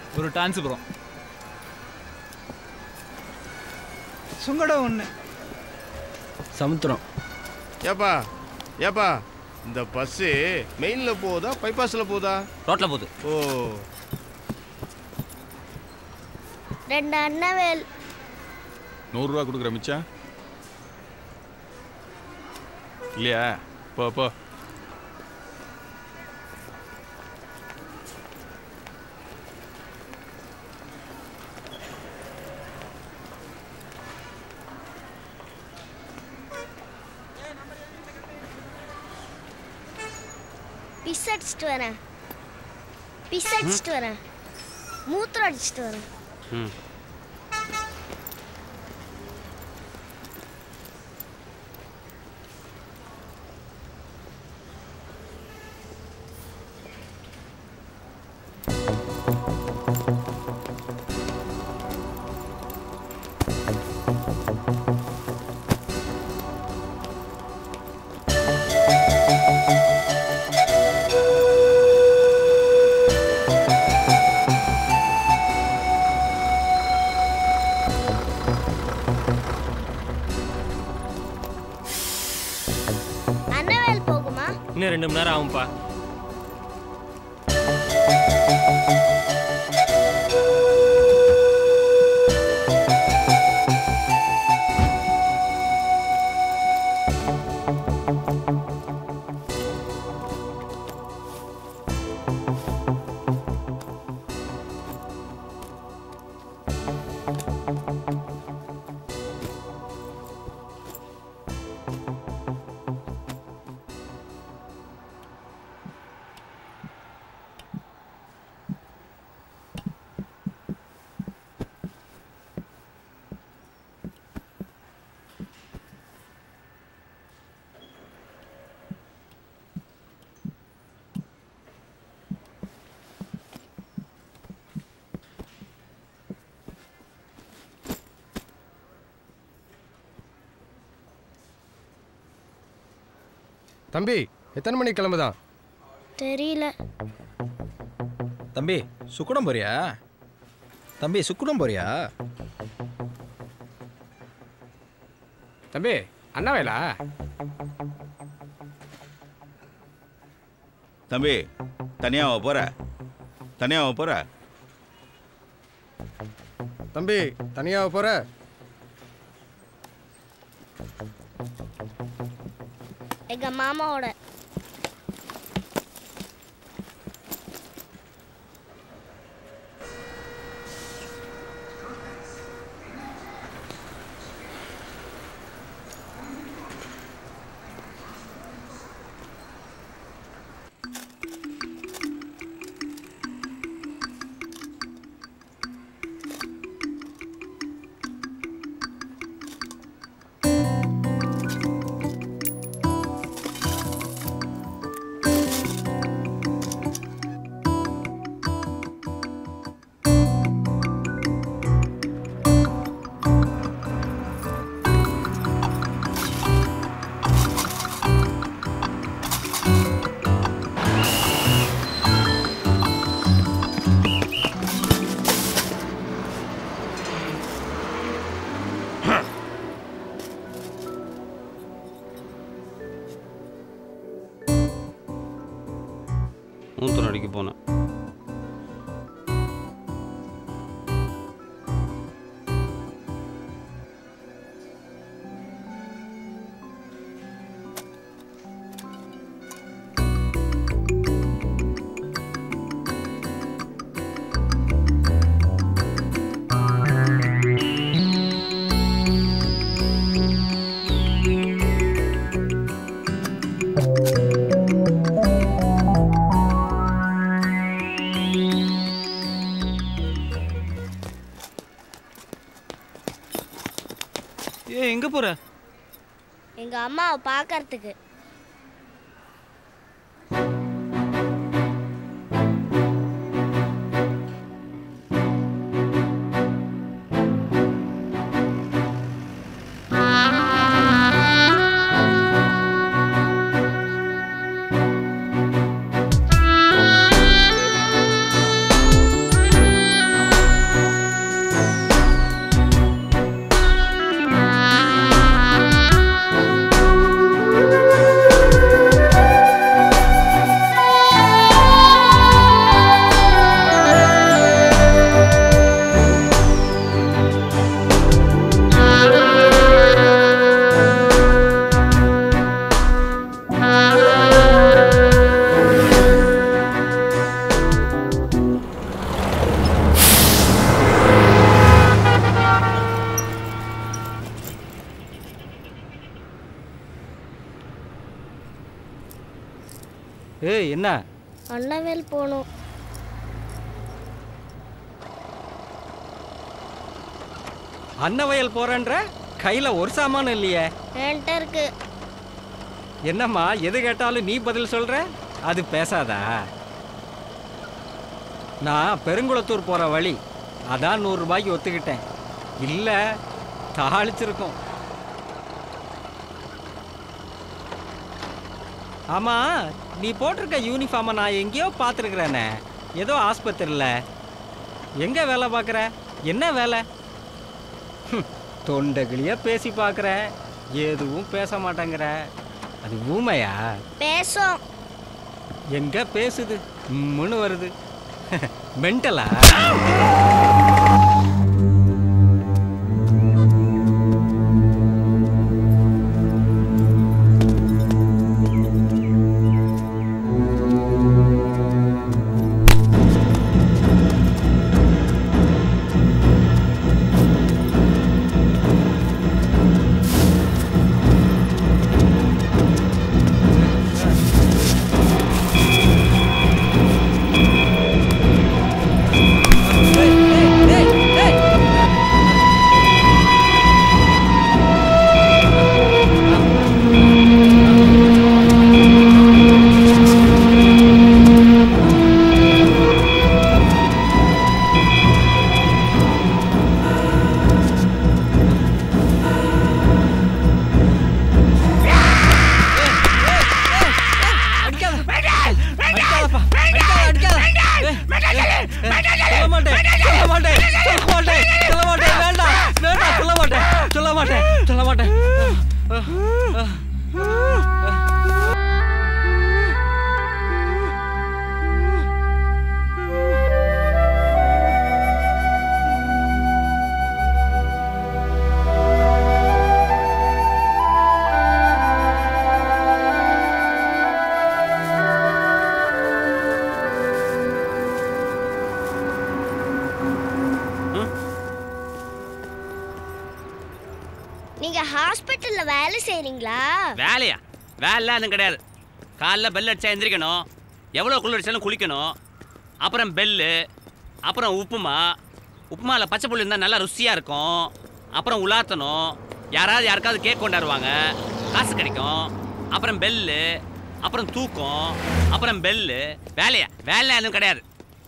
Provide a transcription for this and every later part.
ஒரு டான்ஸுபுரம் சுங்கடம் ஒன்று சமுத்திரம் ஏப்பா ஏப்பா இந்த பஸ்ஸு மெயினில் போகுதா பைபாஸில் போகுதா ரோட்ல போகுது ஓ ரெண்டு அண்ணவேல் நூறுரூவா கொடுக்குற மிச்சம் இல்லையா போ போ பிஸ் அடிச்சிட்டு வரேன் பிஸ் அடிச்சிட்டு வரேன் மூத்திரம் அடிச்சிட்டு வரேன் ம் அண்ணவேல் போகுமா இன்னும் ரெண்டு மணி நேரம் ஆகும்ப்பா தம்பி எத்தனை மணிக்கு கிளம்புதான் தெரியல தம்பி சுக்குடம் போறியா தம்பி சுக்குடம் போறியா தம்பி அண்ணாவேலா தம்பி தனியாவா போற தனியாவா போற தம்பி தனியாக போற எங்க மாமாவோட மூத்தூர் அடிக்க போனேன் ஏ எங்க போற எங்க அம்மாவை பார்க்கறதுக்கு ஏ ஏய் என்ன அண்ணவேல் போகணும் அன்னவயல் போறேன்ற கையில ஒரு சாமானும் இல்லையே என்கிட்ட இருக்கு என்னம்மா எது கேட்டாலும் நீ பதில் சொல்ற அது பேசாதா நான் பெருங்குளத்தூர் போற வழி அதான் நூறு ரூபாய்க்கு ஒத்துக்கிட்டேன் இல்ல தாளிச்சிருக்கோம் ஆமா நீ போட்டிருக்க யூனிஃபார்மை நான் எங்கேயோ பார்த்துருக்குறேனே ஏதோ ஆஸ்பத்திரியில் எங்க வேலை பார்க்குற என்ன வேலை ஹம், தொண்டைகிளியா பேசி பார்க்குற எதுவும் பேச மாட்டேங்கிற அது ஊமையா பேசும் எங்க பேசுது உம்முன்னு வருது மென்டலா சொல்ல மாட்டேன் சொல்ல மாட்டேன் சொல்ல மாட்டேன் சொல்ல மாட்டேன் வேண்டாம் வேண்டாம் சொல்ல மாட்டேன் சொல்ல மாட்டேன் சொல்ல மாட்டேன் நீங்க ஹாஸ்பிட்டல்ல வேலை செய்றீங்களா வேலையா வேலை எதுவும் கிடையாது காலைல பெல் அடிச்சா எந்திரிக்கணும் எவ்வளோ குளிர் அடிச்சாலும் குளிக்கணும் அப்புறம் பெல்லு அப்புறம் உப்புமா உப்புமாவில் பச்சை புள்ளி இருந்தால் நல்லா ருசியாக இருக்கும் அப்புறம் உலாத்தணும் யாராவது யாருக்காவது கேக் கொண்டாடுவாங்க காசு கிடைக்கும் அப்புறம் பெல்லு அப்புறம் தூக்கம் அப்புறம் பெல்லு வேலையா வேலை எதுவும் கிடையாது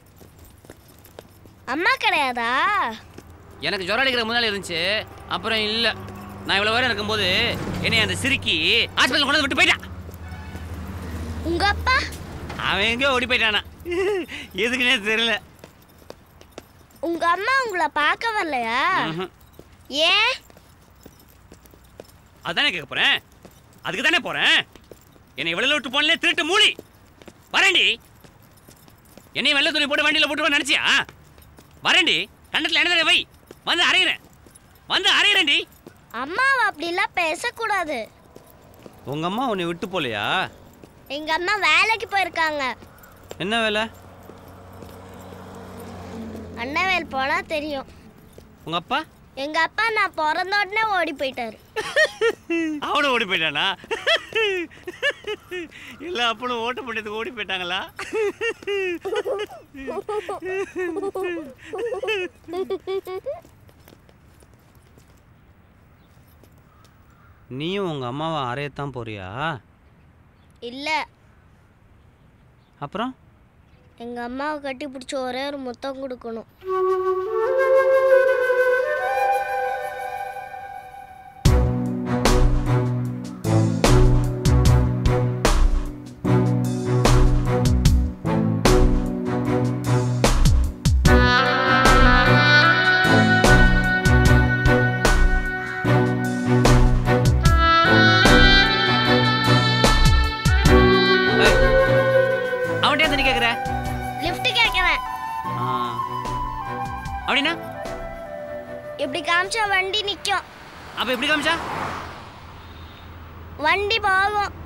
அம்மா கிடையாதா எனக்கு ஜுரம் அடிக்கிற முன்னாடி இருந்துச்சு அப்புறம் இல்லை நான் இவ்வளோ நேரம் இருக்கும்போது என்னை அந்த சிரிக்கி ஹாஸ்பிட்டல் கொண்டு வந்து விட்டு போயிட்டான் உங்க அப்பா அவன் எங்கேயோ ஓடி போயிட்டானா எதுக்குன்னே தெரியல உங்க அம்மா உங்களை பார்க்க வரலையா ம்ஹும். ஏன் அதானே கேட்க போறேன் அதுக்கு தானே போறேன் என்னை வெளில விட்டு போனே திருட்டு மூலி வரேன்டி என்னையும் வெள்ளை துணி போட்டு வண்டியில் போட்டு நினைச்சியா வரேன்டி கண்டத்தில் என்ன வை வந்து அரைகிறேன் வந்து அரைகிறேன்டி அம்மாவை அப்படிலாம் பேசக்கூடாது உங்க அம்மா உன்னை விட்டு போலையா எங்க அம்மா வேலைக்கு போயிருக்காங்க என்ன வேலை அண்ணவேல் போனா தெரியும் உங்க அப்பா எங்க அப்பா நான் பிறந்த உடனே ஓடி போயிட்டாரு அவனும் ஓடி போயிட்டானா எல்லா அப்பனும் ஓட்ட பண்ணதுக்கு ஓடி போயிட்டாங்களா நீயும் உங்க அம்மாவை அறையத்தான் போறியா இல்ல அப்புறம் எங்க அம்மாவை கட்டி பிடிச்சி ஒரே ஒரு முத்தம் கொடுக்கணும் அவன்கிட்ட தண்ணி கேட்குற லிஃப்ட் கேட்கறேன் அப்படின்னா இப்படி காமிச்சா வண்டி நிக்கும் அப்போ எப்படி காமிச்சா வண்டி போகும்